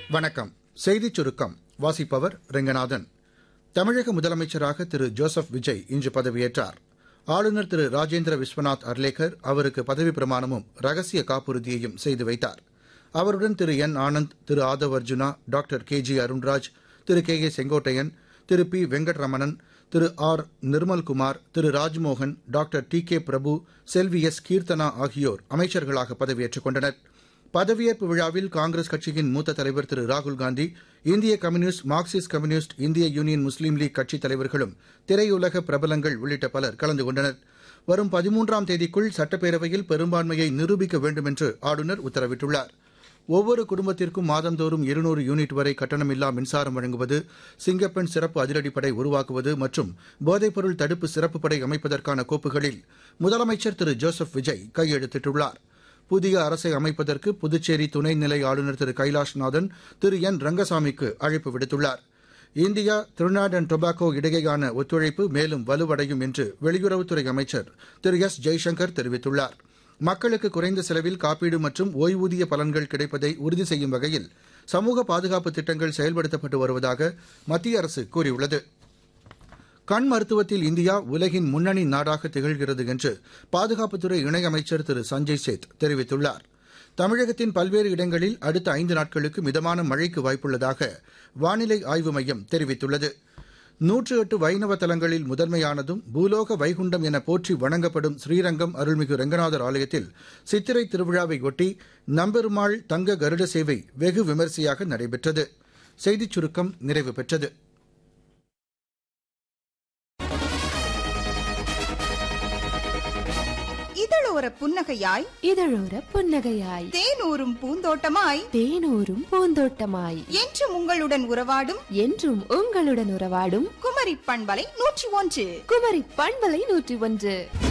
வணக்கம் செய்திச் சுருக்கம் வாசிப்பவர் ரெங்கநாதன் தமிழக முதலமைச்சராக திரு ஜோசப் விஜய் இன்று பதவியேற்றார் ஆளுநர் திரு ராஜேந்திர விஸ்வநாத் அர்லேக்கர் அவருக்கு பதவிப் பிரமாணமும் ரகசிய காப்புறுதியையும் செய்து வைத்தார் அவருடன் Thiru N Anand Thiru Aadhav Arjuna doctor K G Arunraj Thiru K A Sengottaiyan Thiru P Venkatramanan Thiru R Nirmalkumar Thiru Rajmohan doctor T K Prabhu Selvi S Keerthana ஆகியோர் அமைச்சர்களாக பதவியேற்றுக் கொண்டனர் பதவியேற்பு விழாவில் காங்கிரஸ் கட்சியின் மூத்த தலைவர் திரு ராகுல்காந்தி இந்திய கம்யூனிஸ்ட் மார்க்சிஸ்ட் கம்யூனிஸ்ட் இந்திய யூனியன் முஸ்லீம் லீக் கட்சித் தலைவர்களும் திரையுலக பிரபலங்கள் உள்ளிட்ட பலர் கலந்து கொண்டனர் வரும் பதிமூன்றாம் தேதிக்குள் சட்டப்பேரவையில் பெரும்பான்மையை நிரூபிக்க வேண்டும் என்று ஆளுநர் உத்தரவிட்டுள்ளார் ஒவ்வொரு குடும்பத்திற்கும் மாதந்தோறும் இருநூறு யூனிட் வரை கட்டணமில்லா மின்சாரம் வழங்குவது சிங்கப்பெண் சிறப்பு அதிரடிப்படை உருவாக்குவது மற்றும் போதைப்பொருள் தடுப்பு சிறப்பு படை அமைப்பதற்கான கோப்புகளில் முதலமைச்சர் திரு ஜோசப் விஜய் கையெழுத்திட்டுள்ளார் புதிய அரசை அமைப்பதற்கு புதுச்சேரி துணைநிலை ஆளுநர் திரு கைலாஷ்நாதன் திரு என் ரங்கசாமிக்கு அழைப்பு விடுத்துள்ளார் இந்தியா திருநாட் அண்ட் டொபாக்கோ இடையேயான ஒத்துழைப்பு மேலும் வலுவடையும் என்று வெளியுறவுத்துறை அமைச்சர் திரு எஸ் ஜெய்சங்கர் தெரிவித்துள்ளார் மக்களுக்கு குறைந்த செலவில் காப்பீடு மற்றும் ஓய்வூதிய பலன்கள் கிடைப்பதை உறுதி செய்யும் வகையில் சமூக பாதுகாப்பு திட்டங்கள் செயல்படுத்தப்பட்டு வருவதாக மத்திய அரசு கூறியுள்ளது கண் மருத்துவத்தில் இந்தியா உலகின் முன்னணி நாடாக திகழ்கிறது என்று பாதுகாப்புத்துறை இணையமைச்சர் திரு சஞ்சய் சேத் தெரிவித்துள்ளார் தமிழகத்தின் பல்வேறு இடங்களில் அடுத்த ஐந்து நாட்களுக்கு மிதமான மழைக்கு வாய்ப்புள்ளதாக வானிலை ஆய்வு மையம் தெரிவித்துள்ளது நூற்று எட்டு வைணவ தலங்களில் முதன்மையானதும் பூலோக வைகுண்டம் என போற்றி வணங்கப்படும் ஸ்ரீரங்கம் அருள்மிகு ரங்கநாதர் ஆலயத்தில் சித்திரை திருவிழாவை ஒட்டி நம்பெருமாள் தங்க கருட சேவை வெகு விமரிசையாக நடைபெற்றது செய்திச் சுருக்கம் நிறைவு பெற்றது இதழோர புன்னகையாய் இதழோர புன்னகையாய் தேனூரும் பூந்தோட்டமாய் தேனூரும் பூந்தோட்டமாய் என்றும் உங்களுடன் உறவாடும் என்றும் உங்களுடன் உறவாடும் குமரி பண்பலை நூற்றி ஒன்று குமரி பண்பலை நூற்றி ஒன்று